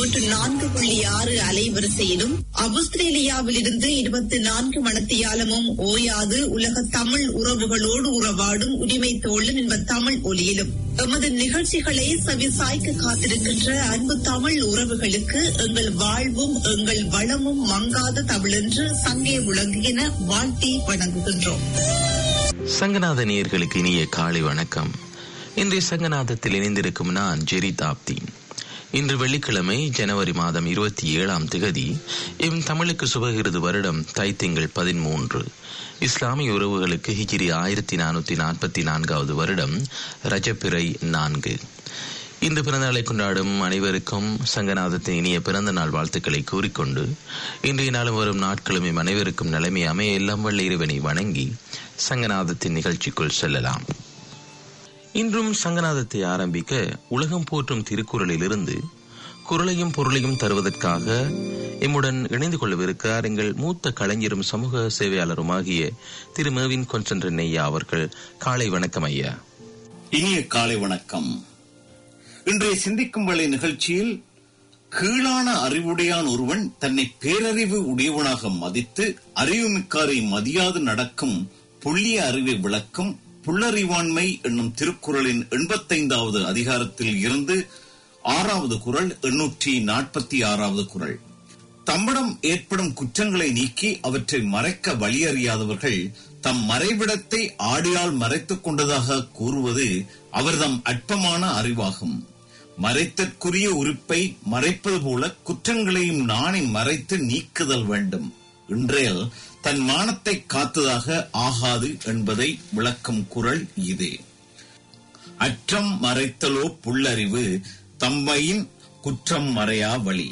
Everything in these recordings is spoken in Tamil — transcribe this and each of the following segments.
தொன்னூற்று நான்கு புள்ளி ஆறு அலைவரிசையிலும் ஆஸ்திரேலியாவில் இருந்து இருபத்தி நான்கு மணத்தியாலமும் ஓயாது உலக தமிழ் உறவுகளோடு உறவாடும் உரிமை தோழன் என்ப தமிழ் ஒலியிலும் எமது நிகழ்ச்சிகளை செவிசாய்க்க காத்திருக்கின்ற அன்பு தமிழ் உறவுகளுக்கு எங்கள் வாழ்வும் எங்கள் வளமும் மங்காத தமிழென்று சங்கே விளங்குகின வாழ்த்தி வணங்குகின்றோம் சங்கநாத நேயர்களுக்கு இனிய காலை வணக்கம் இன்றைய சங்கநாதத்தில் இணைந்திருக்கும் நான் ஜெரி தாப்தி இன்று வெள்ளிக்கிழமை ஜனவரி மாதம் இருபத்தி ஏழாம் திகதி எம் தமிழுக்கு சுபகிருது வருடம் தைத்திங்கள் பதிமூன்று இஸ்லாமிய உறவுகளுக்கு ஹிஜிரி ஆயிரத்தி நானூத்தி நாற்பத்தி நான்காவது வருடம் ரஜப்பிறை நான்கு இன்று பிறந்தநாளை கொண்டாடும் அனைவருக்கும் சங்கநாதத்தின் இனிய பிறந்த நாள் வாழ்த்துக்களை கூறிக்கொண்டு இன்றைய நாளும் வரும் நாட்களும் எம் அனைவருக்கும் நிலைமை அமைய எல்லாம் வல்ல இறைவனை வணங்கி சங்கநாதத்தின் நிகழ்ச்சிக்குள் செல்லலாம் இன்றும் சங்கநாதத்தை ஆரம்பிக்க உலகம் போற்றும் திருக்குறளிலிருந்து குரலையும் பொருளையும் தருவதற்காக எம்முடன் இணைந்து கொள்ளவிருக்கிறார் எங்கள் மூத்த கலைஞரும் சமூக சேவையாளருமாகிய திரு மேவின் கொன்சன்ட்ரன் ஐயா அவர்கள் காலை வணக்கம் ஐயா இனிய காலை வணக்கம் இன்றைய சிந்திக்கும் வேலை நிகழ்ச்சியில் கீழான அறிவுடையான் ஒருவன் தன்னை பேரறிவு உடையவனாக மதித்து அறிவுமிக்காரை மதியாது நடக்கும் புள்ளிய அறிவை விளக்கும் புல்லறிவாண்மை என்னும் திருக்குறளின் எண்பத்தைந்தாவது அதிகாரத்தில் இருந்து ஆறாவது குரல் எண்ணூற்றி நாற்பத்தி ஆறாவது குரல் தம்மிடம் ஏற்படும் குற்றங்களை நீக்கி அவற்றை மறைக்க வழியறியாதவர்கள் தம் மறைவிடத்தை ஆடியால் மறைத்துக் கொண்டதாக கூறுவது அவர்தம் அற்பமான அறிவாகும் மறைத்தற்குரிய உறுப்பை மறைப்பது போல குற்றங்களையும் நாணை மறைத்து நீக்குதல் வேண்டும் இன்றையில் தன் மானத்தை காத்ததாக ஆகாது என்பதை விளக்கும் குரல் இது அற்றம் மறைத்தலோ புல்லறிவு தம்மையின் குற்றம் மறையா வழி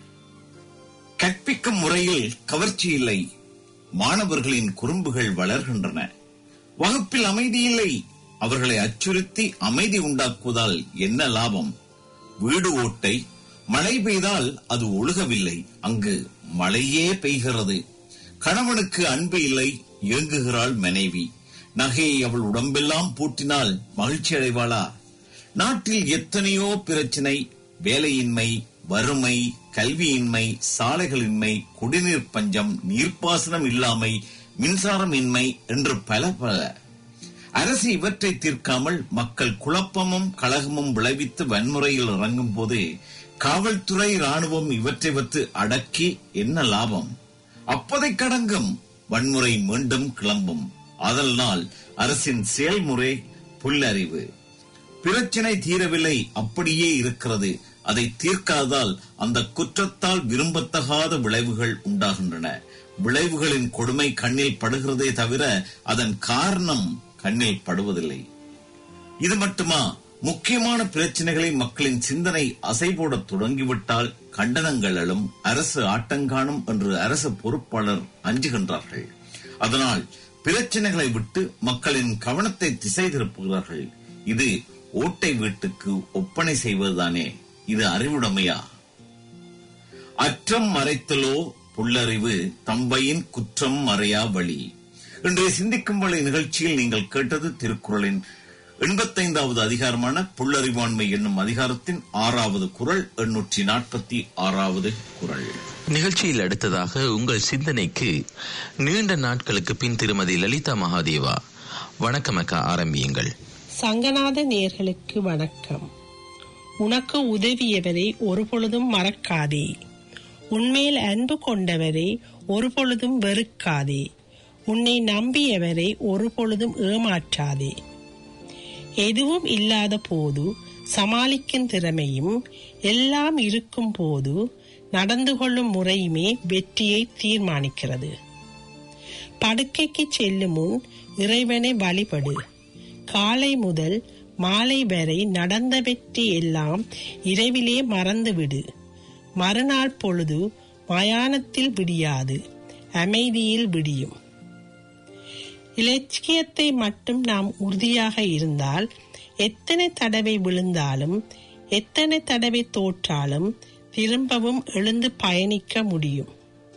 கற்பிக்கும் முறையில் கவர்ச்சி இல்லை மாணவர்களின் குறும்புகள் வளர்கின்றன வகுப்பில் அமைதி இல்லை அவர்களை அச்சுறுத்தி அமைதி உண்டாக்குவதால் என்ன லாபம் வீடு ஓட்டை மழை பெய்தால் அது ஒழுகவில்லை அங்கு மழையே பெய்கிறது கணவனுக்கு அன்பு இல்லை இயங்குகிறாள் மனைவி நகையை அவள் உடம்பெல்லாம் பூட்டினால் மகிழ்ச்சி அடைவாளா நாட்டில் எத்தனையோ பிரச்சனை வேலையின்மை வறுமை கல்வியின்மை சாலைகளின்மை குடிநீர் பஞ்சம் நீர்ப்பாசனம் இல்லாமை மின்சாரம் இன்மை என்று பல பல அரசு இவற்றை தீர்க்காமல் மக்கள் குழப்பமும் கழகமும் விளைவித்து வன்முறையில் இறங்கும் போது காவல்துறை ராணுவம் இவற்றை வைத்து அடக்கி என்ன லாபம் அப்பதை கடங்கும் வன்முறை மீண்டும் கிளம்பும் அதனால் அரசின் செயல்முறை புல்லறிவு பிரச்சனை தீரவில்லை அப்படியே இருக்கிறது அதை தீர்க்காதால் அந்த குற்றத்தால் விரும்பத்தகாத விளைவுகள் உண்டாகின்றன விளைவுகளின் கொடுமை கண்ணில் படுகிறதே தவிர அதன் காரணம் கண்ணில் படுவதில்லை இது மட்டுமா முக்கியமான பிரச்சனைகளை மக்களின் சிந்தனை அசைபோட தொடங்கிவிட்டால் கண்டனங்களும் அரசு ஆட்டங்காணும் என்று அரசு பொறுப்பாளர் அஞ்சுகின்றார்கள் அதனால் பிரச்சனைகளை விட்டு மக்களின் கவனத்தை திசை திருப்புகிறார்கள் இது ஓட்டை வீட்டுக்கு ஒப்பனை செய்வதுதானே இது அறிவுடைமையா அற்றம் மறைத்தலோ புல்லறிவு தம்பையின் குற்றம் மறையா வழி இன்றைய சிந்திக்கும் வழி நிகழ்ச்சியில் நீங்கள் கேட்டது திருக்குறளின் எண்பத்தைந்தாவது அதிகாரமான புல்லறிவாண்மை என்னும் அதிகாரத்தின் ஆறாவது குரல் எண்ணூற்றி நாற்பத்தி ஆறாவது குரல் நிகழ்ச்சியில் அடுத்ததாக உங்கள் சிந்தனைக்கு நீண்ட நாட்களுக்கு பின் திருமதி லலிதா மகாதேவா வணக்கம் அக்கா ஆரம்பியுங்கள் சங்கநாத நேர்களுக்கு வணக்கம் உனக்கு உதவியவரை ஒருபொழுதும் மறக்காதே உன்மேல் அன்பு கொண்டவரை ஒருபொழுதும் வெறுக்காதே உன்னை நம்பியவரை ஒருபொழுதும் ஏமாற்றாதே எதுவும் இல்லாத போது சமாளிக்கும் திறமையும் எல்லாம் இருக்கும் போது நடந்து கொள்ளும் முறையுமே வெற்றியை தீர்மானிக்கிறது படுக்கைக்கு செல்லும் முன் இறைவனை வழிபடு காலை முதல் மாலை வரை நடந்த வெற்றி எல்லாம் இரவிலே மறந்துவிடு மறுநாள் பொழுது மயானத்தில் விடியாது அமைதியில் விடியும் இலட்சியத்தை மட்டும் நாம் உறுதியாக இருந்தால் எத்தனை தடவை விழுந்தாலும் எத்தனை தடவை தோற்றாலும் திரும்பவும் எழுந்து பயணிக்க முடியும்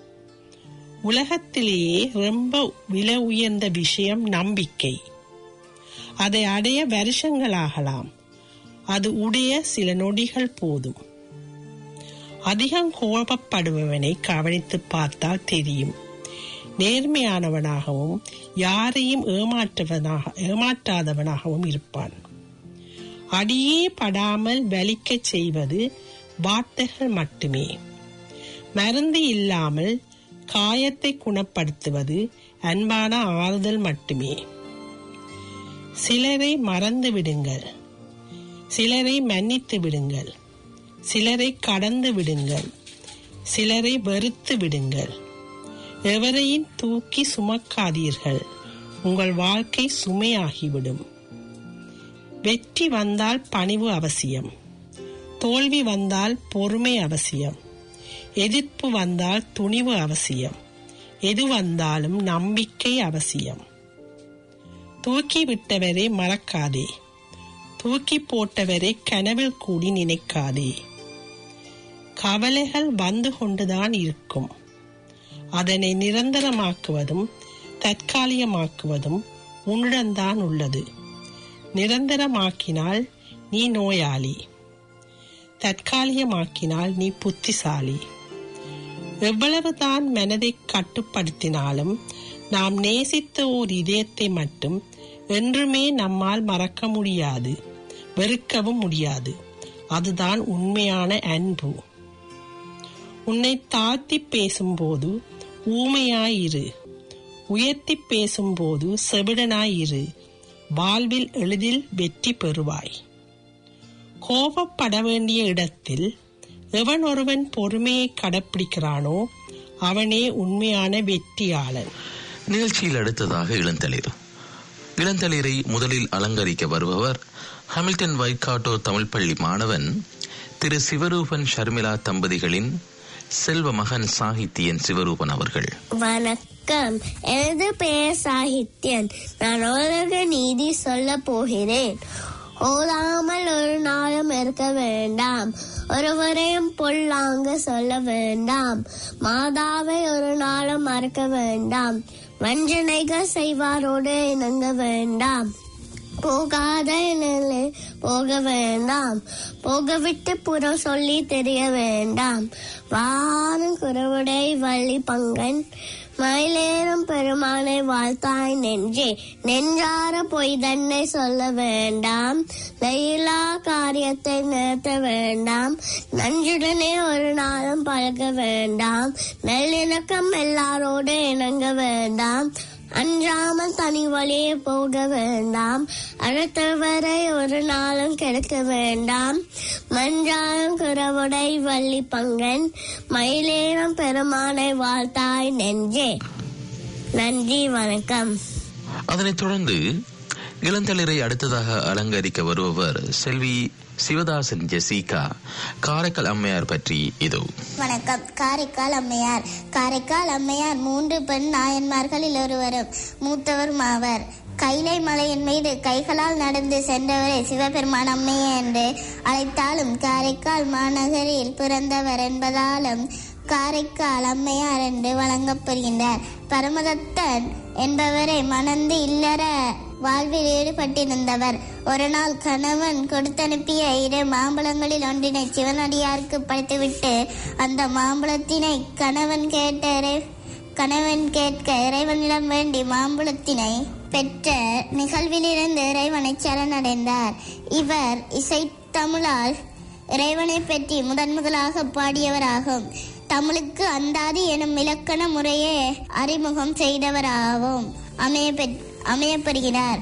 உலகத்திலேயே ரொம்ப விலை உயர்ந்த விஷயம் நம்பிக்கை அதை அடைய வருஷங்களாகலாம் அது உடைய சில நொடிகள் போதும் அதிகம் கோபப்படுபவனை கவனித்து பார்த்தால் தெரியும் நேர்மையானவனாகவும் யாரையும் ஏமாற்றுவனாக ஏமாற்றாதவனாகவும் இருப்பான் அடியே படாமல் வலிக்கச் செய்வது வார்த்தைகள் மட்டுமே மருந்து இல்லாமல் காயத்தை குணப்படுத்துவது அன்பான ஆறுதல் மட்டுமே சிலரை மறந்து விடுங்கள் சிலரை மன்னித்து விடுங்கள் சிலரை கடந்து விடுங்கள் சிலரை வெறுத்து விடுங்கள் எவரையும் தூக்கி சுமக்காதீர்கள் உங்கள் வாழ்க்கை சுமையாகிவிடும் வெற்றி வந்தால் பணிவு அவசியம் தோல்வி வந்தால் பொறுமை அவசியம் எதிர்ப்பு வந்தால் துணிவு அவசியம் எது வந்தாலும் நம்பிக்கை அவசியம் தூக்கி விட்டவரை மறக்காதே தூக்கி போட்டவரை கனவில் கூடி நினைக்காதே கவலைகள் வந்து கொண்டுதான் இருக்கும் அதனை நிரந்தரமாக்குவதும் தற்காலிகமாக்குவதும் உன்னிடம்தான் உள்ளது நிரந்தரமாக்கினால் நீ நோயாளி தற்காலிகமாக்கினால் நீ புத்திசாலி எவ்வளவுதான் மனதை கட்டுப்படுத்தினாலும் நாம் நேசித்த ஓர் இதயத்தை மட்டும் என்றுமே நம்மால் மறக்க முடியாது வெறுக்கவும் முடியாது அதுதான் உண்மையான அன்பு உன்னை தாழ்த்தி பேசும்போது ஊமையாயிரு உயர்த்தி பேசும்போது செவிடனாயிரு வாழ்வில் எளிதில் வெற்றி பெறுவாய் கோபப்பட வேண்டிய இடத்தில் எவன் ஒருவன் பொறுமையை கடைப்பிடிக்கிறானோ அவனே உண்மையான வெற்றியாளன் நிகழ்ச்சியில் அடுத்ததாக இளந்தளிர் இளந்தளிரை முதலில் அலங்கரிக்க வருபவர் ஹாமில்டன் வைக்காட்டோ தமிழ் பள்ளி மாணவன் திரு சிவரூபன் ஷர்மிளா தம்பதிகளின் செல்வ மகன் சாகித்யன் சிவரூபன் அவர்கள் வணக்கம் எனது பெயர் சாகித்யன் நான் உலக நீதி சொல்ல போகிறேன் ஓதாமல் ஒரு நாளும் இருக்க வேண்டாம் ஒருவரையும் பொல்லாங்க சொல்ல வேண்டாம் மாதாவை ஒரு நாளும் மறக்க வேண்டாம் வஞ்சனைகள் செய்வாரோடு இணங்க வேண்டாம் போகாத நிலை போக வேண்டாம் போக விட்டு புறம் சொல்லி தெரிய வேண்டாம் வானும் குறவுடை வள்ளி பங்கன் மயிலேறும் பெருமானை வாழ்த்தாய் நெஞ்சே நெஞ்சார பொய் தன்னை சொல்ல வேண்டாம் லயிலா காரியத்தை நிறுத்த வேண்டாம் நஞ்சுடனே ஒரு நாளும் பழக வேண்டாம் நல்லிணக்கம் எல்லாரோடு இணங்க வேண்டாம் அஞ்சாமல் தனி வழியே போக வேண்டாம் அடுத்தவரை ஒரு நாளும் கெடுக்க வேண்டாம் மஞ்சாலும் குறவுடை வள்ளி பங்கன் மயிலேறும் பெருமானை வாழ்த்தாய் நெஞ்சே நன்றி வணக்கம் அதனைத் தொடர்ந்து இளந்தளிரை அடுத்ததாக அலங்கரிக்க வருபவர் செல்வி சிவதாசன் ஜெசிகா காரைக்கால் அம்மையார் பற்றி இதோ வணக்கம் காரைக்கால் அம்மையார் காரைக்கால் அம்மையார் மூன்று பெண் நாயன்மார்களில் ஒருவரும் மூத்தவரும் ஆவர் கைலை மலையின் மீது கைகளால் நடந்து சென்றவரை சிவபெருமான் அம்மையே என்று அழைத்தாலும் காரைக்கால் மாநகரில் பிறந்தவர் என்பதாலும் காரைக்கால் அம்மையார் என்று வழங்கப்படுகின்றார் பரமதத்தன் என்பவரை மணந்து இல்லற வாழ்வில் ஈடுபட்டிருந்தவர் ஒரு நாள் கணவன் கொடுத்தனுப்பிய இரு மாம்பழங்களில் ஒன்றினை சிவனடியாருக்கு படைத்துவிட்டு அந்த மாம்பழத்தினை கணவன் கேட்ட இறை- கணவன் கேட்க இறைவனிடம் வேண்டி மாம்பழத்தினை பெற்ற நிகழ்விலிருந்து இறைவனை சரணடைந்தார் இவர் இசைத்தமிழால் இறைவனை பற்றி முதன் முதலாக பாடியவராகும் தமிழுக்கு அந்தாதி எனும் இலக்கண முறையே அறிமுகம் செய்தவராகவும் அமைய அமையப்படுகிறார்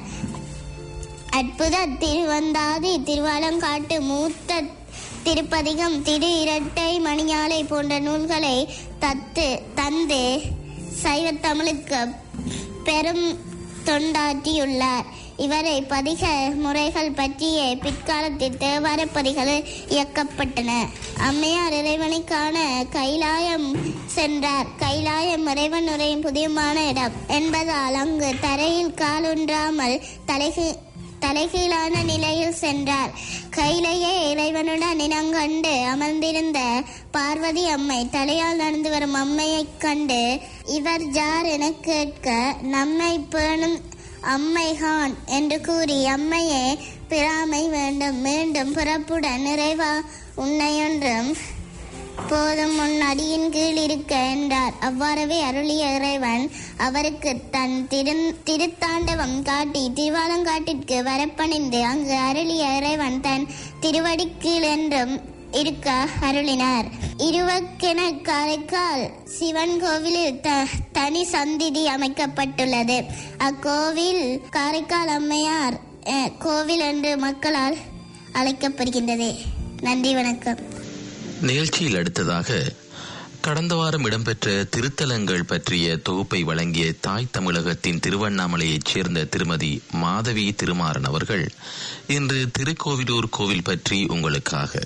அற்புத திருவந்தாதி திருவாலங்காட்டு மூத்த திருப்பதிகம் திரு இரட்டை மணியாலை போன்ற நூல்களை தத்து தந்து சைவ தமிழுக்கு பெரும் தொண்டாற்றியுள்ளார் இவரை பதிக முறைகள் பற்றிய பிற்காலத்தில் தேவார பதிகள் இயக்கப்பட்டன அம்மையார் இறைவனை காண கைலாயம் சென்றார் கைலாயம் இறைவன் உரையும் புதியமான இடம் என்பதால் அங்கு தரையில் காலூன்றாமல் தலைகீ தலைகீழான நிலையில் சென்றார் கையிலேயே இறைவனுடன் இனங்கண்டு அமர்ந்திருந்த பார்வதி அம்மை தலையால் நடந்து வரும் அம்மையைக் கண்டு இவர் ஜார் என கேட்க நம்மை பேணும் அம்மைகான் என்று கூறி அம்மையே பிராமை வேண்டும் மீண்டும் பிறப்புடன் நிறைவா உன்னையொன்றும் போதும் உன் அடியின் கீழ் இருக்க என்றார் அவ்வாறவே அருளிய இறைவன் அவருக்கு தன் திரு திருத்தாண்டவம் காட்டி திருவாலங்காட்டிற்கு வரப்பணிந்து அங்கு அருளிய இறைவன் தன் திருவடி கீழ் என்றும் இருக்க அருளினார் இருவக்கென காரைக்கால் சிவன் கோவிலில் த- தனி சந்திதி அமைக்கப்பட்டுள்ளது அக்கோவில் காரைக்கால் அம்மையார் அஹ், கோவில் என்று மக்களால் அழைக்கப்படுகின்றது நன்றி வணக்கம் நிகழ்ச்சியில் அடுத்ததாக கடந்த வாரம் இடம்பெற்ற திருத்தலங்கள் பற்றிய தொகுப்பை வழங்கிய தாய் தமிழகத்தின் திருவண்ணாமலையைச் சேர்ந்த திருமதி மாதவி திருமாறன் அவர்கள் இன்று திருக்கோவிலூர் கோவில் பற்றி உங்களுக்காக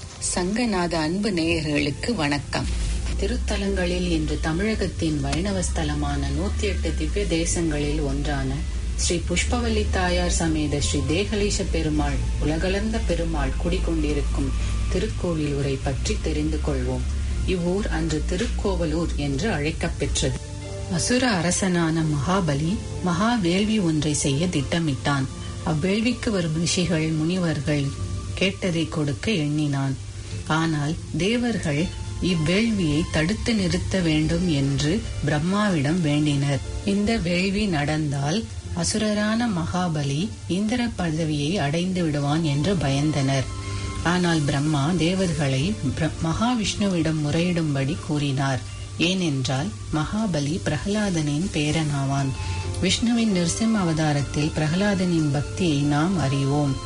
சங்கநாத அன்பு நேயர்களுக்கு வணக்கம் திருத்தலங்களில் இன்று தமிழகத்தின் வைணவ ஸ்தலமான நூத்தி எட்டு திவ்ய தேசங்களில் ஒன்றான ஸ்ரீ புஷ்பவல்லி தாயார் சமேத ஸ்ரீ தேகலீஷ பெருமாள் உலகளந்த பெருமாள் குடிகொண்டிருக்கும் திருக்கோவிலூரை பற்றி தெரிந்து கொள்வோம் இவ்வூர் அன்று திருக்கோவலூர் என்று அழைக்கப் பெற்றது அசுர அரசனான மகாபலி மகா வேள்வி ஒன்றை செய்ய திட்டமிட்டான் அவ்வேள்விக்கு வரும் ரிஷிகள் முனிவர்கள் கேட்டதை கொடுக்க எண்ணினான் ஆனால் தேவர்கள் இவ்வேள்வியை தடுத்து நிறுத்த வேண்டும் என்று பிரம்மாவிடம் வேண்டினர் இந்த வேள்வி நடந்தால் அசுரரான மகாபலி இந்திர பதவியை அடைந்து விடுவான் என்று பயந்தனர் ஆனால் பிரம்மா தேவர்களை பிர- மகாவிஷ்ணுவிடம் முறையிடும்படி கூறினார் ஏனென்றால் மகாபலி பிரகலாதனின் பேரனாவான் விஷ்ணுவின் நிருசிம்ம அவதாரத்தில் பிரகலாதனின் பக்தியை நாம் அறிவோம்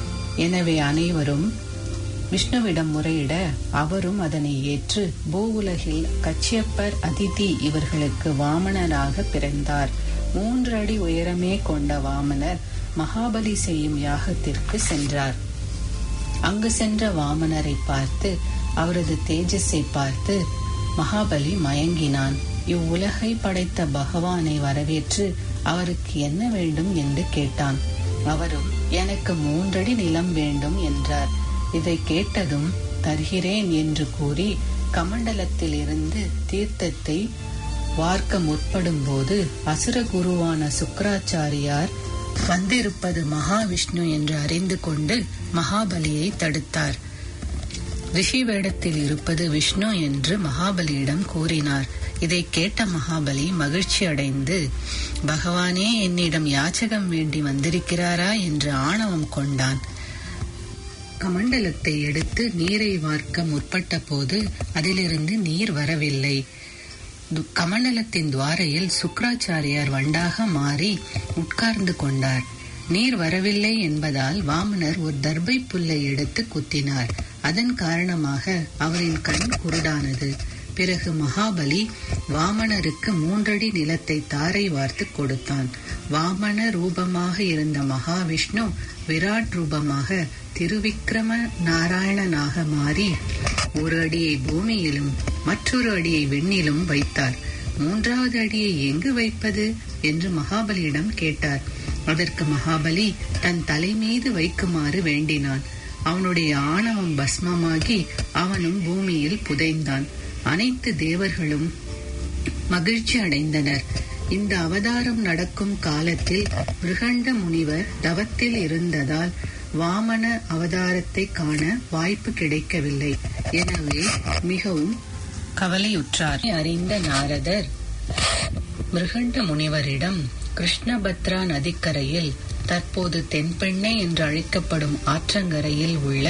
எனவே அனைவரும் விஷ்ணுவிடம் முறையிட அவரும் அதனை ஏற்று பூவுலகில் கச்சியப்பர் அதிதி இவர்களுக்கு வாமனராக பிறந்தார் மூன்று அடி உயரமே கொண்ட வாமனர் மகாபலி செய்யும் யாகத்திற்கு சென்றார் அங்கு சென்ற வாமனரை பார்த்து அவரது தேஜஸை பார்த்து மகாபலி மயங்கினான் இவ்வுலகை படைத்த பகவானை வரவேற்று அவருக்கு என்ன வேண்டும் என்று கேட்டான் அவரும் எனக்கு மூன்றடி நிலம் வேண்டும் என்றார் இதை கேட்டதும் தருகிறேன் என்று கூறி கமண்டலத்தில் இருந்து தீர்த்தத்தை வார்க்க முற்படும் போது அசுர குருவான சுக்கராச்சாரியார் வந்திருப்பது மகாவிஷ்ணு என்று அறிந்து கொண்டு மகாபலியை தடுத்தார் ரிஷி வேடத்தில் இருப்பது விஷ்ணு என்று மகாபலியிடம் கூறினார் இதை கேட்ட மகாபலி மகிழ்ச்சி அடைந்து பகவானே என்னிடம் யாச்சகம் வேண்டி வந்திருக்கிறாரா என்று ஆணவம் கொண்டான் கமண்டலத்தை எடுத்து நீரை வார்க்க முற்பட்ட போது அதிலிருந்து நீர் வரவில்லை து- கமண்டலத்தின் துவாரையில் சுக்ராச்சாரியார் வண்டாக மாறி உட்கார்ந்து கொண்டார் நீர் வரவில்லை என்பதால் வாமனர் ஒரு தர்பை புல்லை எடுத்து குத்தினார் அதன் காரணமாக அவரின் கண் குருடானது பிறகு மகாபலி வாமனருக்கு மூன்றடி நிலத்தை தாரை வார்த்து கொடுத்தான் வாமன ரூபமாக இருந்த மகாவிஷ்ணு விராட் ரூபமாக திருவிக்ரம நாராயணனாக மாறி ஒரு அடியை பூமியிலும் மற்றொரு அடியை விண்ணிலும் வைத்தார் மூன்றாவது அடியை எங்கு வைப்பது என்று மகாபலியிடம் கேட்டார் அதற்கு மகாபலி தன் தலை மீது வைக்குமாறு வேண்டினான் அவனுடைய ஆணவம் பஸ்மமாகி அவனும் பூமியில் புதைந்தான் அனைத்து தேவர்களும் மகிழ்ச்சி அடைந்தனர் இந்த அவதாரம் நடக்கும் காலத்தில் மிருகண்ட முனிவர் தவத்தில் இருந்ததால் வாமன அவதாரத்தை காண வாய்ப்பு கிடைக்கவில்லை எனவே மிகவும் கவலையுற்றார் அறிந்த நாரதர் மிருகண்ட முனிவரிடம் கிருஷ்ணபத்ரா நதிக்கரையில் தற்போது தென்பெண்ணை என்று அழைக்கப்படும் ஆற்றங்கரையில் உள்ள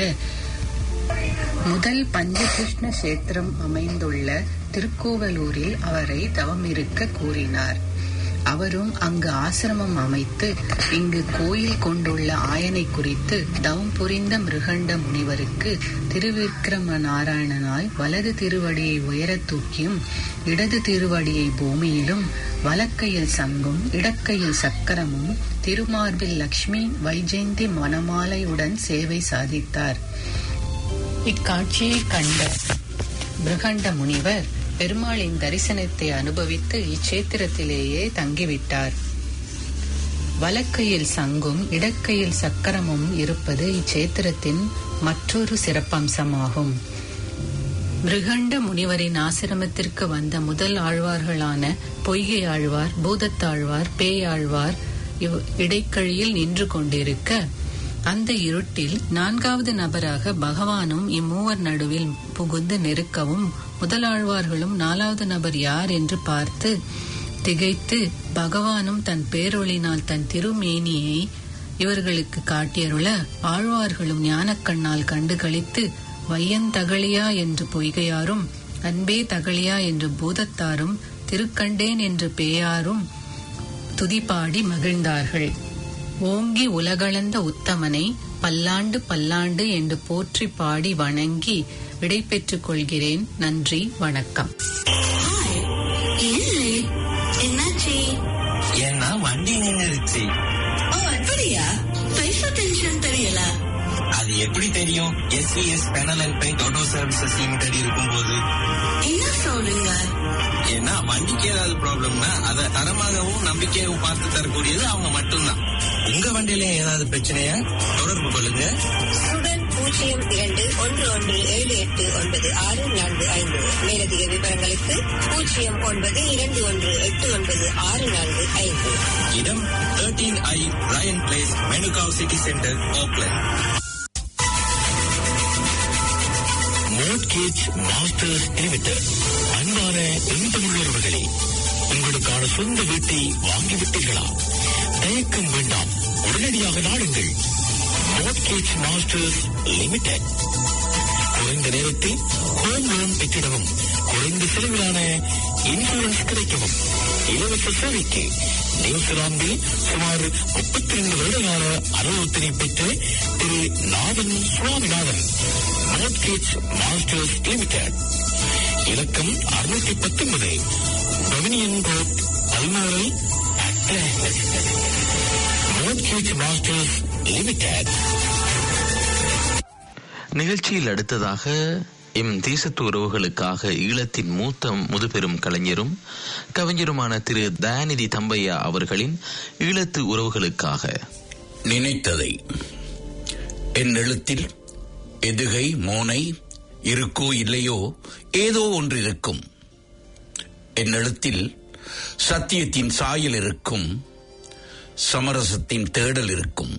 முதல் பஞ்சகிருஷ்ண கஷேத்திரம் அமைந்துள்ள திருக்கோவலூரில் அவரை தவமிருக்க கூறினார் அவரும் அங்கு ஆசிரமம் அமைத்து இங்கு கோயில் கொண்டுள்ள ஆயனை குறித்து தவம் புரிந்த மிருகண்ட முனிவருக்கு திருவிக்கிரம நாராயணனாய் வலது திருவடியை உயரத் தூக்கியும் இடது திருவடியை பூமியிலும் வலக்கையில் சங்கும் இடக்கையில் சக்கரமும் திருமார்பில் லக்ஷ்மி வைஜெயந்தி மணமாலையுடன் சேவை சாதித்தார் இக்காட்சியை கண்ட பிருகண்ட முனிவர் பெருமாளின் தரிசனத்தை அனுபவித்து இச்சேத்திரத்திலேயே தங்கிவிட்டார் வலக்கையில் சங்கும் இடக்கையில் சக்கரமும் இருப்பது இச்சேத்திரத்தின் மற்றொரு சிறப்பம்சமாகும் மிருகண்ட முனிவரின் ஆசிரமத்திற்கு வந்த முதல் ஆழ்வார்களான பொய்கை ஆழ்வார் பூதத்தாழ்வார் பேயாழ்வார் இவ் இடைக்கழியில் நின்று கொண்டிருக்க அந்த இருட்டில் நான்காவது நபராக பகவானும் இம்மூவர் நடுவில் புகுந்து நெருக்கவும் முதலாழ்வார்களும் நாலாவது நபர் யார் என்று பார்த்து திகைத்து பகவானும் தன் பேரொளினால் தன் திருமேனியை இவர்களுக்கு காட்டியருள ஆழ்வார்களும் ஞானக்கண்ணால் கண்டு களித்து வையந்தகழியா என்று பொய்கையாரும் அன்பே தகழியா என்று பூதத்தாரும் திருக்கண்டேன் என்று பேயாரும் துதிபாடி மகிழ்ந்தார்கள் ஓங்கி உலகளந்த உத்தமனை பல்லாண்டு பல்லாண்டு என்று போற்றி பாடி வணங்கி விடை பெற்றுக் கொள்கிறேன் நன்றி வணக்கம் என்னாச்சு ஏன்னா வண்டி நின்னுருச்சு ஓ அப்படியா பைசா டென்ஷன் தெரியல அது எப்படி தெரியும் S V S panel and paint auto services limited இருக்கும்போது என்ன சொல்றீங்க ஏன்னா வண்டிக்கு ஏதாவது ப்ராப்ளம்னா அதை தரமாகவும் நம்பிக்கையாகவும் பார்த்து தரக்கூடியது அவங்க மட்டும்தான் உங்க வண்டியில ஏதாவது பிரச்சனையா தொடர்பு கொள்ளுங்க சுடன் பூஜ்ஜியம் இரண்டு ஒன்று ஒன்று ஏழு எட்டு ஒன்பது ஆறு நான்கு ஐந்து மேலதிக விவரங்களுக்கு பூஜ்ஜியம் ஒன்பது இரண்டு ஒன்று எட்டு ஒன்பது ஆறு நான்கு ஐந்து இடம் thirteen I Ryan place Manukau city centre Auckland mortgage masters limited அன்பான இன்பமுள்ளவர்களே உங்களுக்கான சொந்த வீட்டை வாங்கிவிட்டீர்களா தயக்கம் வேண்டாம் உடனடியாக நாடுங்கள் மோட்கேஜ் மாஸ்டர்ஸ் லிமிடெட் குறைந்த நேரத்தில் ஹோம் லோன் பெற்றிடவும் குறைந்த செலவிலான இன்சூரன்ஸ் கிடைக்கவும் இலவச சேவைக்கு நியூசிலாந்தில் சுமார் முப்பத்தி ரெண்டு வருடகால அனுபவத்தினை பெற்ற திரு Nathan Swaminathan mortgage masters limited இலக்கம் அறுநூத்தி பத்தொன்பது பவினியன் ரோட் அல்மாரை மோட்கேஜ் மாஸ்டர்ஸ் லிமிடெட் நிகழ்ச்சியில் அடுத்ததாக எம் தேசத்து உறவுகளுக்காக ஈழத்தின் மூத்த முதுபெரும் கலைஞரும் கவிஞருமான திரு தயாநிதி தம்பையா அவர்களின் ஈழத்து உறவுகளுக்காக நினைத்ததை என் எழுத்தில் எதுகை மோனை இருக்கோ இல்லையோ ஏதோ ஒன்று இருக்கும் என் எழுத்தில் சத்தியத்தின் சாயல் இருக்கும் சமரசத்தின் தேடல் இருக்கும்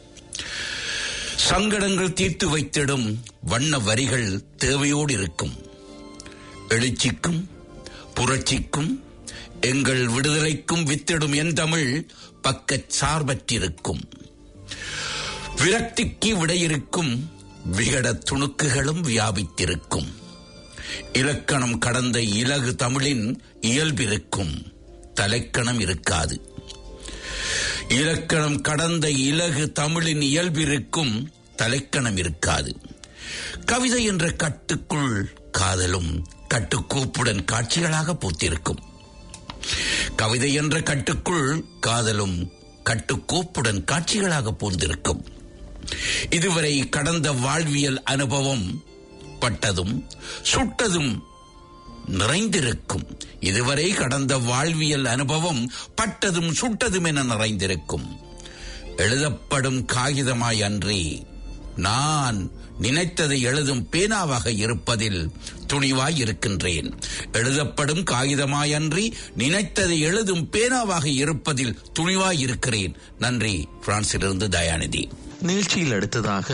சங்கடங்கள் தீர்த்து வைத்திடும் வண்ண வரிகள் தேவையோடு இருக்கும் எழுச்சிக்கும் புரட்சிக்கும் எங்கள் விடுதலைக்கும் வித்திடும் என் தமிழ் பக்கச் சார்பற்றிருக்கும் விரக்திக்கு விடையிருக்கும் விகட துணுக்குகளும் வியாபித்திருக்கும் இலக்கணம் கடந்த இலகு தமிழின் இயல்பிருக்கும் தலைக்கணம் இருக்காது இலக்கணம் கடந்த இலகு தமிழின் இயல்பிருக்கும் தலைக்கணம் இருக்காது கவிதை என்ற கட்டுக்குள் காதலும் கட்டுக்கோப்புடன் காட்சிகளாக பூத்திருக்கும் கவிதை என்ற கட்டுக்குள் காதலும் கட்டுக்கோப்புடன் காட்சிகளாக பூந்திருக்கும் இதுவரை கடந்த வாழ்வியல் அனுபவம் பட்டதும் சுட்டதும் நிறைந்திருக்கும் இதுவரை கடந்த வாழ்வியல் அனுபவம் பட்டதும் சுட்டதும் என நிறைந்திருக்கும் எழுதப்படும் காகிதமாய் அன்றி நான் நினைத்ததை எழுதும் பேனாவாக இருப்பதில் துணிவாய் இருக்கின்றேன் எழுதப்படும் காகிதமாய் அன்றி நினைத்ததை எழுதும் பேனாவாக இருப்பதில் துணிவாய் இருக்கிறேன் நன்றி பிரான்சிலிருந்து தயாநிதி நிகழ்ச்சியில் அடுத்ததாக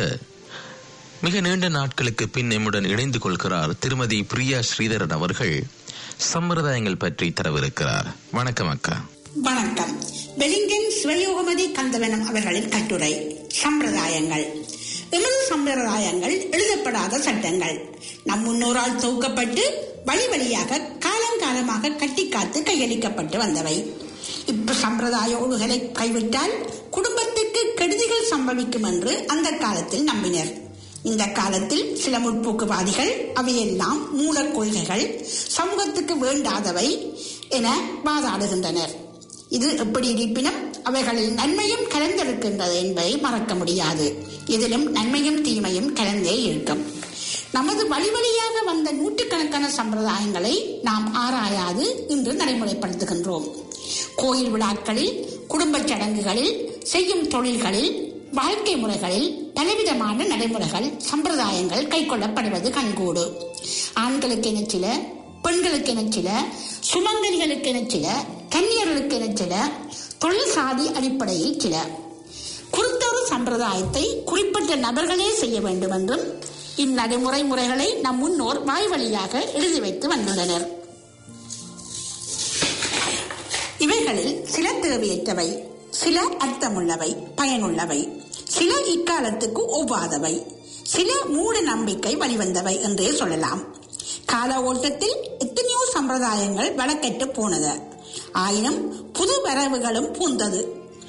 மிக நீண்ட நாட்களுக்கு பின் எம்முடன் இணைந்து கொள்கிறார் திருமதி பிரியா ஸ்ரீதரன் அவர்கள் சம்பிரதாயங்கள் பற்றி தரவிருக்கிறார் வணக்கம் அக்கா வணக்கம் வெலிங்கன் சிவயோகமதி கந்தவனம் அவர்களின் கட்டுரை சம்பிரதாயங்கள் எமது சம்பிரதாயங்கள் எழுதப்படாத சட்டங்கள் நம் முன்னோரால் தொகுக்கப்பட்டு வழி வழியாக காலங்காலமாக கட்டி காத்து கையளிக்கப்பட்டு வந்தவை இப்ப சம்பிரதாய ஒழுகலை கைவிட்டால் குடும்பத்துக்கு கெடுதிகள் சம்பவிக்கும் என்று அந்த காலத்தில் நம்பினர் இந்த காலத்தில் சில முற்போக்குவாதிகள் அவையெல்லாம் மூலக் கொள்கைகள் சமூகத்துக்கு வேண்டாதவை என வாதாடுகின்றனர் இது எப்படி இருப்பினும் அவைகளில் நன்மையும் கலந்திருக்கின்றது என்பதை மறக்க முடியாது இதிலும் நன்மையும் தீமையும் கலந்தே இருக்கும் நமது வழி வழியாக வந்த நூற்றுக்கணக்கான சம்பிரதாயங்களை நாம் ஆராயாது இன்று நடைமுறைப்படுத்துகின்றோம் கோயில் விழாக்களில் குடும்பச் சடங்குகளில் செய்யும் தொழில்களில் வாழ்க்கை முறைகளில் பலவிதமான நடைமுறைகள் சம்பிரதாயங்கள் கைக்கொள்ளப்படுவது கண்கூடு ஆண்களுக்கு என சில பெண்களுக்கு என சில சுமங்கலிகளுக்கு என சில கன்னியர்களுக்கு என சில தொழில் சாதி அடிப்படையில் சில குறித்தொரு சம்பிரதாயத்தை குறிப்பிட்ட நபர்களே செய்ய வேண்டும் என்றும் இந்நடைமுறை முறைகளை நம் முன்னோர் வாய் வழியாக எழுதி வைத்து வந்துள்ளனர் இவைகளில் சில தேவையற்றவை சில அர்த்தமுள்ளவை பயனுள்ளவை சில இக்காலத்துக்கு ஒவ்வாதவை சில மூட நம்பிக்கை வழிவந்தவை என்றே சொல்லலாம் கால ஓட்டத்தில் எத்தனையோ சம்பிரதாயங்கள் வழக்கற்று போனது ஆயினும் புது வரவுகளும் பூந்தது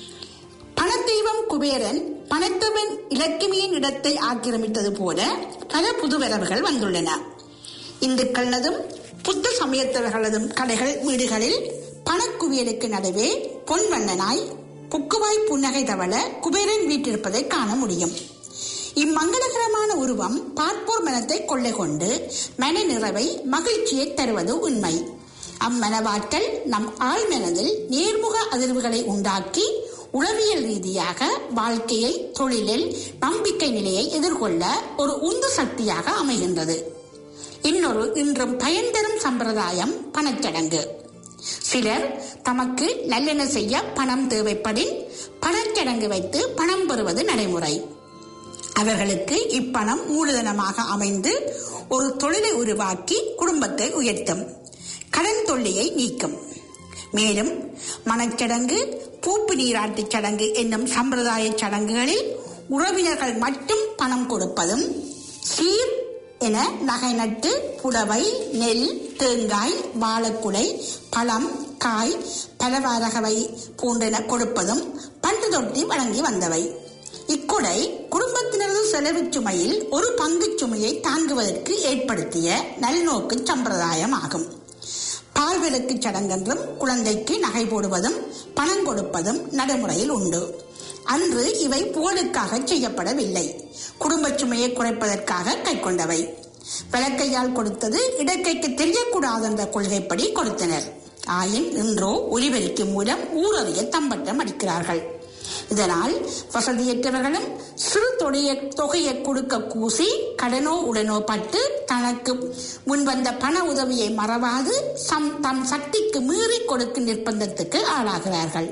பணத்தெய்வம் குபேரன் பணத்தவன் இலக்கிமியின் இடத்தை ஆக்கிரமித்தது போல பல புது வரவுகள் வந்துள்ளன இந்துக்களதும் புத்த சமயத்தவர்களதும் கடைகள் வீடுகளில் பணக்குவியலுக்கு நடுவே பொன்வண்ணனாய் புக்குவாய் புன்னகை தவள குபேரன் வீட்டிருப்பதை காண முடியும் இம்மங்களகரமான உருவம் பார்ப்போர் மனத்தை கொள்ளை கொண்டு மன நிறைவை மகிழ்ச்சியை தருவது உண்மை அம்மனவாற்றல் நம் ஆழ்மனதில் நேர்முக அதிர்வுகளை உண்டாக்கி உளவியல் ரீதியாக வாழ்க்கையை தொழிலில் நம்பிக்கை நிலையை எதிர்கொள்ள ஒரு உந்து சக்தியாக அமைகின்றது இன்னொரு இன்றும் பயன் தரும் சம்பிரதாயம் பணச்சடங்கு சிலர் தமக்கு நல்லெண்ண செய்ய பணம் தேவைப்படின் பணச்சடங்கு வைத்து பணம் பெறுவது நடைமுறை அவர்களுக்கு இப்பணம் மூலதனமாக அமைந்து ஒரு தொழிலை உருவாக்கி குடும்பத்தை உயர்த்தும் கடன் தொல்லையை நீக்கும் மேலும் மனச்சடங்கு பூப்பு நீராட்டுச் சடங்கு என்னும் சம்பிரதாய சடங்குகளில் உறவினர்கள் மட்டும் பணம் கொடுப்பதும் சீர் என நகை நட்டு புடவை நெல் தேங்காய் வாழைக்குலை பழம் காய் பலவாரகவை போன்றன கொடுப்பதும் பண்டு தொட்டி வழங்கி வந்தவை இக்கொடை குடும்பத்தினரது செலவுச் சுமையில் ஒரு பங்குச் சுமையை தாங்குவதற்கு ஏற்படுத்திய நல்நோக்கு சம்பிரதாயம் ஆகும் பால்விளக்கு சடங்கென்றும் குழந்தைக்கு நகை போடுவதும் பணம் கொடுப்பதும் நடைமுறையில் உண்டு அன்று இவை புகழுக்காக செய்யப்படவில்லை குடும்ப சுமையை குறைப்பதற்காக கைக்கொண்டவை விளக்கையால் கொடுத்தது இடக்கைக்கு தெரியக்கூடாது என்ற கொள்கைப்படி கொடுத்தனர் ஆயின் இன்றோ ஒலிபெருக்கி மூலம் ஊரறிய தம்பட்டம் அடிக்கிறார்கள் இதனால் வசதியற்றவர்களும் சிறு தொடைய தொகையை கொடுக்க கூசி கடனோ உடனோ பட்டு தனக்கு முன்வந்த பண உதவியை மறவாது சம் தம் சக்திக்கு மீறி கொடுக்கும் நிர்பந்தத்துக்கு ஆளாகிறார்கள்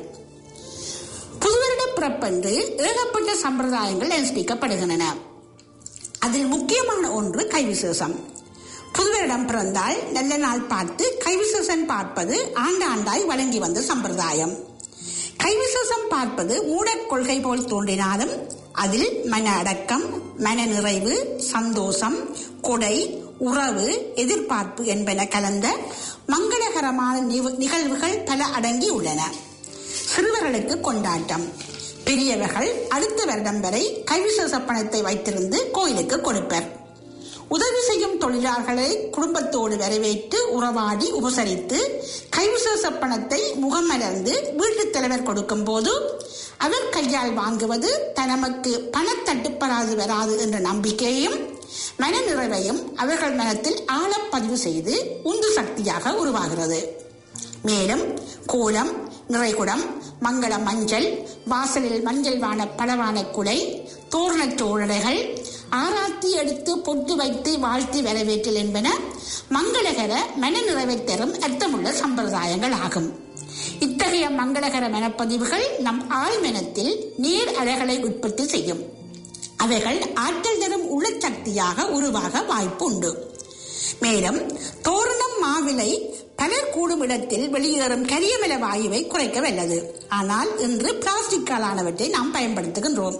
புதுவருட பிறப்பன்று ஏகப்பட்ட சம்பிரதாயங்கள் அனுஷ்டிக்கப்படுகின்றன அதில் முக்கியமான ஒன்று கைவிசேஷம் புதுவரிடம் பிறந்தால் நல்ல நாள் பார்த்து கைவிசேஷம் பார்ப்பது ஆண்டாண்டாய் வழங்கி வந்த சம்பிரதாயம் கைவிசேஷம் பார்ப்பது மூடக் கொள்கை போல் தோன்றினாலும் அதில் மன அடக்கம் மன நிறைவு சந்தோஷம் கொடை உறவு எதிர்பார்ப்பு என்பன கலந்த மங்களகரமான நிகழ்வுகள் பல அடங்கி உள்ளன சிறுவர்களுக்கு கொண்டாட்டம் பெரியவர்கள் அடுத்த வருடம் வரை கைவிசேஷ பணத்தை வைத்திருந்து கோயிலுக்கு கொடுப்பர் உதவி செய்யும் தொழிலாளர்களை குடும்பத்தோடு வரவேற்று உறவாடி உபசரித்து கைவிசேஷ பணத்தை முகமலர்ந்து வீட்டுத் தலைவர் கொடுக்கும் போது அவர் கையால் வாங்குவது தனமக்கு பணத்தட்டுப்படாது வராது என்ற நம்பிக்கையையும் மன நிறைவையும் அவர்கள் மனத்தில் ஆழப்பதிவு செய்து உந்து சக்தியாக உருவாகிறது மேலும் கோலம் நிறைகுடம் மங்கள மஞ்சள் வாசலில் மஞ்சள் வான பலவான குலை தோரணச் சோழடைகள் ஆராத்தி எடுத்து பொட்டு வைத்து வாழ்த்தி வரவேற்றல் என்பன மங்களகர மன நிறைவை தரும் அர்த்தமுள்ள சம்பிரதாயங்கள் ஆகும் இத்தகைய மங்களகர மனப்பதிவுகள் நம் ஆழ்மனத்தில் நீர் அலைகளை உற்பத்தி செய்யும் அவைகள் ஆற்றல் தரும் உளச்சக்தியாக உருவாக வாய்ப்பு உண்டு மேலும் தோரணம் மாவிலை பலர் கூடும் இடத்தில் வெளியேறும் கரியமல வாயுவை குறைக்க வல்லது ஆனால் இன்று பிளாஸ்டிக்காலானவற்றை நாம் பயன்படுத்துகின்றோம்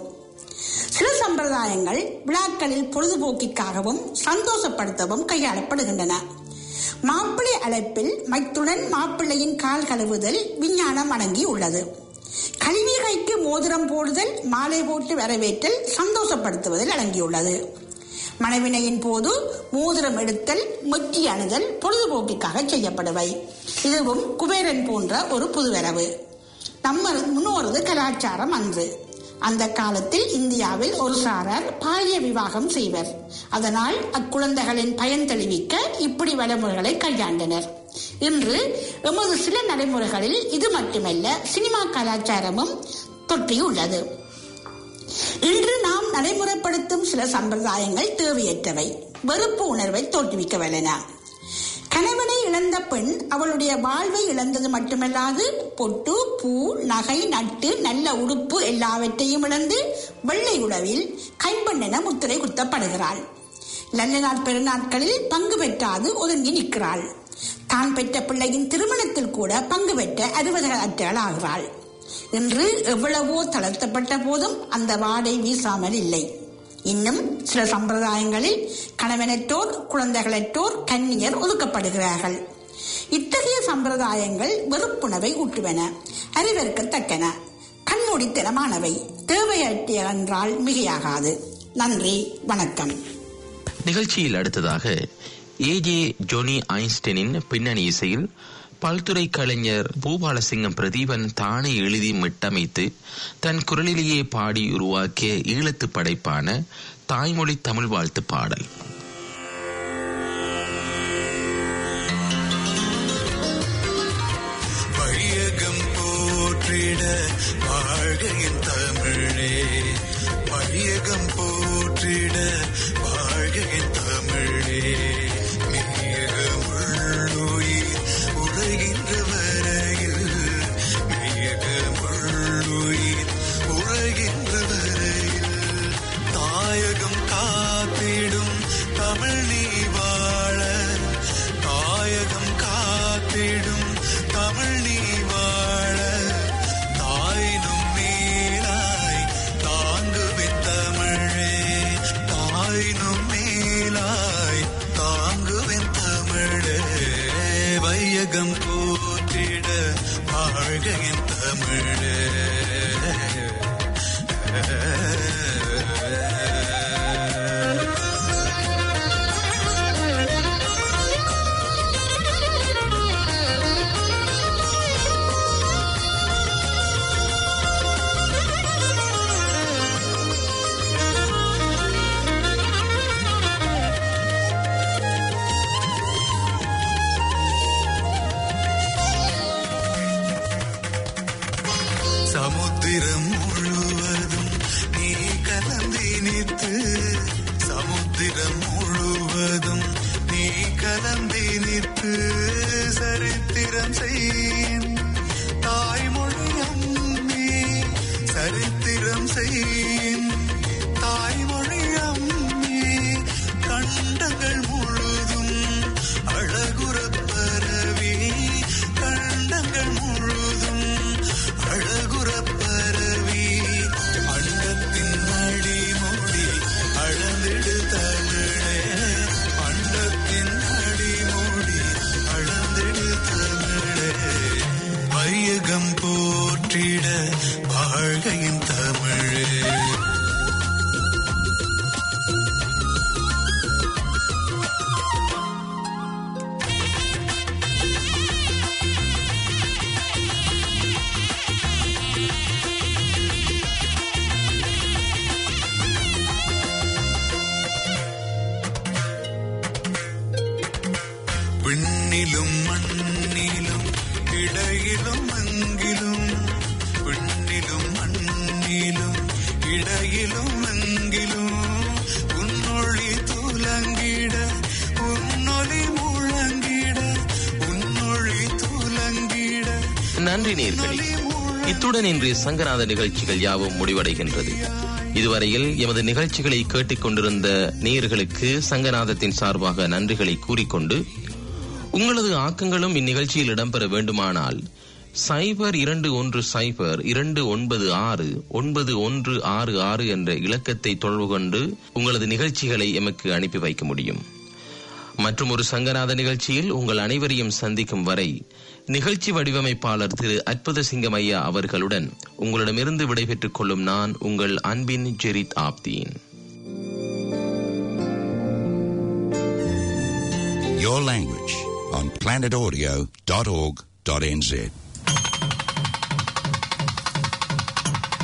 சில சம்பிரதாயங்கள் விழாக்களில் பொழுதுபோக்கிற்காகவும் சந்தோஷப்படுத்தவும் கையாளப்படுகின்றன மாப்பிள்ளை அழைப்பில் மைத்துடன் மாப்பிள்ளையின் கால் கழுவுதல் விஞ்ஞானம் அடங்கி உள்ளது கல்விகைக்கு மோதிரம் போடுதல் மாலை போட்டு வரவேற்றல் சந்தோஷப்படுத்துவதில் அடங்கியுள்ளது மனைவினையின் போது மோதிரம் எடுத்தல் முற்றி அணுதல் பொழுதுபோக்கிற்காக செய்யப்படுவை இதுவும் குபேரன் போன்ற ஒரு புதுவரவு நம்ம முன்னோரது கலாச்சாரம் அன்று அந்த காலத்தில் இந்தியாவில் ஒரு சாரார் பாலிய விவாகம் செய்வர் அதனால் அக்குழந்தைகளின் பயன் தெளிவிக்க இப்படி வழிமுறைகளை கையாண்டனர் இன்று எமது சில நடைமுறைகளில் இது மட்டுமல்ல சினிமா கலாச்சாரமும் தொற்றியுள்ளது இன்று நாம் நடைமுறைப்படுத்தும் சில சம்பிரதாயங்கள் தேவையற்றவை வெறுப்பு உணர்வை தோற்றுவிக்க வல்லன கணவனை இழந்த பெண் அவளுடைய வாழ்வை இழந்தது மட்டுமல்லாது பொட்டு பூ நகை நட்டு நல்ல உடுப்பு எல்லாவற்றையும் இழந்து வெள்ளை உழவில் கைம்பெண்ணென முத்திரை குத்தப்படுகிறாள் நல்ல நாள் பெருநாட்களில் பங்கு பெற்றாது ஒதுங்கி நிற்கிறாள் தான் பெற்ற பிள்ளையின் திருமணத்தில் கூட பங்கு பெற்ற அறுபதற்றாள் ஆகிறாள் இன்று எவ்வளவோ தளர்த்தப்பட்ட போதும் அந்த வாடை வீசாமல் இல்லை இன்னும் சில சம்பிரதாயங்களில் கணவனற்றோர் குழந்தைகளற்றோர் கன்னியர் ஒதுக்கப்படுகிறார்கள் இத்தகைய சம்பிரதாயங்கள் வெறுப்புணவை ஊட்டுவன அறிவறுக்கத்தக்கன கண்மூடித்தனமானவை தேவையற்ற என்றால் மிகையாகாது நன்றி வணக்கம் நிகழ்ச்சியில் அடுத்ததாக ஏஜே ஜோனி ஐன்ஸ்டீனின் பின்னணி இசையில் பல்துறை கலைஞர் பூபாலசிங்கம் பிரதீபன் தானே எழுதி மிட்டமைத்து தன் குரலிலேயே பாடி உருவாக்கிய ஈழத்து படைப்பான தாய்மொழி தமிழ் வாழ்த்து பாடல் வையகம் போற்றிட வாழ்க என் தமிழே வையகம் போற்றிட வாழ்க என் தமிழே மேகமுள்ளுயிர் உலகின்ற வரையில் மேகமுள்ளுயிர் உலகின்ற வரையில் தாயகம் காத்திடும் தமிழ் நீ வாழ தாயகம் காத்திடும் தமிழ் நீ வாழ தாயினும் மேலாய் தாங்குவின் தமிழே தாயினும் மேலாய் தாங்குவின் தமிழே வையகம் போற்றிட வாழ்க என் தமிழே சமுத்திரம் முழுவதும் நீ கலந்தினித்து சமுத்திரம் முழுவதும் நீ கலந்தினித்து சரித்திரம் செய்யும் தாய்மொழியம் நீ சரித்திரம் செய்யும் தாய்மொழியம் நீ கண்டங்கள் முழுதும் அழகுறப் பரவி கண்டங்கள் முழுதும் அழகுறப் பரவி அண்டத்தின் அடிமொழி அளந்திடு தமிழே அண்டத்தின் அடிமொழி அளந்திடு தமிழே வையகம் போற்றிட வாழ்கையின் தமிழே விண்ணிலும் மண்ணிலும் இடையிலும் அங்கிலும் விண்ணிலும் மண்ணிலும் இடையிலும் அங்கிலும் உன்னொளி துலங்கிட உன்னொளி முழங்கிட உன்னொளி துலங்கிட நன்றி நேர்களே இத்துடன் இன்றைய சங்கநாத நிகழ்ச்சிகள் யாவும் முடிவடைகின்றது இதுவரையில் எமது நிகழ்ச்சிகளை கேட்டுக் கொண்டிருந்த நேயர்களுக்கு சங்கநாதத்தின் சார்பாக நன்றிகளை கூறிக்கொண்டு உங்களது ஆக்கங்களும் இந்நிகழ்ச்சியில் இடம்பெற வேண்டுமானால் சைபர் இரண்டு ஒன்று சைபர் இரண்டு ஒன்பது ஆறு ஒன்பது ஒன்று ஆறு ஆறு என்ற இலக்கத்தை தொடர்பு கொண்டு உங்களது நிகழ்ச்சிகளை எமக்கு அனுப்பி வைக்க முடியும் மற்றும் ஒரு சங்கநாத நிகழ்ச்சியில் உங்கள் அனைவரையும் சந்திக்கும் வரை நிகழ்ச்சி வடிவமைப்பாளர் திரு அற்புத சிங்கம் ஐயா அவர்களுடன் உங்களிடமிருந்து விடைபெற்றுக் கொள்ளும் நான் உங்கள் அன்பின் ஜெரித் ஆப்தீன் Your language on planetaudio.org.nz.